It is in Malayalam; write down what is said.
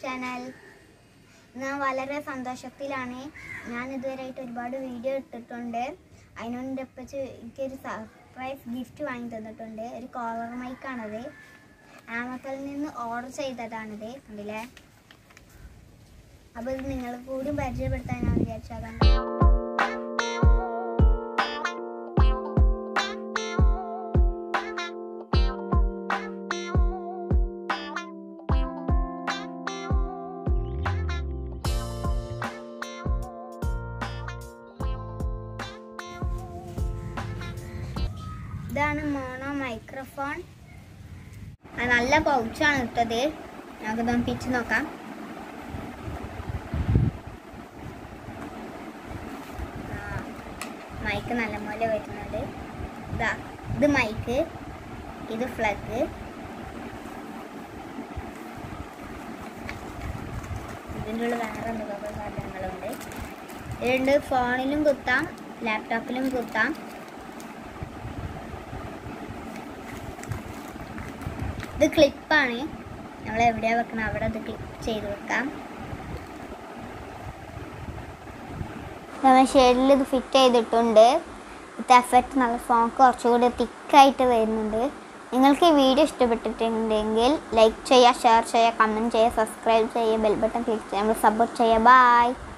ചാനൽ ഞാൻ വളരെ സന്തോഷത്തിലാണ് ഞാൻ ഇതുവരെയായിട്ട് ഒരുപാട് വീഡിയോ ഇട്ടിട്ടുണ്ട് അതിനോട് ഇപ്പച്ച് എനിക്കൊരു സർപ്രൈസ് ഗിഫ്റ്റ് വാങ്ങി തന്നിട്ടുണ്ട് ഒരു കോളർ മൈക്കാണത് ആമസോണിൽ നിന്ന് ഓർഡർ ചെയ്തതാണിത് കണ്ടില്ലേ അപ്പോൾ ഇത് നിങ്ങൾ കൂടി പരിചയപ്പെടുത്താൻ ഞാൻ വിചാരിച്ചതാണ് ഇതാണ് മോണോ മൈക്രോഫോൺ അത് നല്ല പൗച്ചാണ് ഇട്ടത് നമുക്കിതൊന്ന് പിച്ച് നോക്കാം ആ, മൈക്ക് നല്ല പോലെ വരുന്നുണ്ട് ഇതാ ഇത് മൈക്ക് ഇത് ഫ്ലഗ് ഇതിൻ്റെ ഉള്ളിൽ വേറെ എന്തൊക്കെ സാധനങ്ങളുണ്ട് ഇതുണ്ട് ഫോണിലും കുത്താം ലാപ്ടോപ്പിലും കുത്താം ഇത് ക്ലിപ്പാണ് നമ്മൾ എവിടെയാ വെക്കണം അവിടെ ഇത് ക്ലിപ്പ് ചെയ്ത് വെക്കാം നമ്മൾ ഷെയ്ഡിൽ ഇത് ഫിറ്റ് ചെയ്തിട്ടുണ്ട് ഇത് എഫക്റ്റ് നല്ല ഫോൺ കുറച്ചുകൂടി തിക്കായിട്ട് വരുന്നുണ്ട് നിങ്ങൾക്ക് ഈ വീഡിയോ ഇഷ്ടപ്പെട്ടിട്ടുണ്ടെങ്കിൽ ലൈക്ക് ചെയ്യുക ഷെയർ ചെയ്യുക കമൻറ്റ് ചെയ്യുക സബ്സ്ക്രൈബ് ചെയ്യുക ബെൽ ബട്ടൺ ക്ലിക്ക് ചെയ്യുക നമ്മൾ സപ്പോർട്ട് ചെയ്യുക ബായ്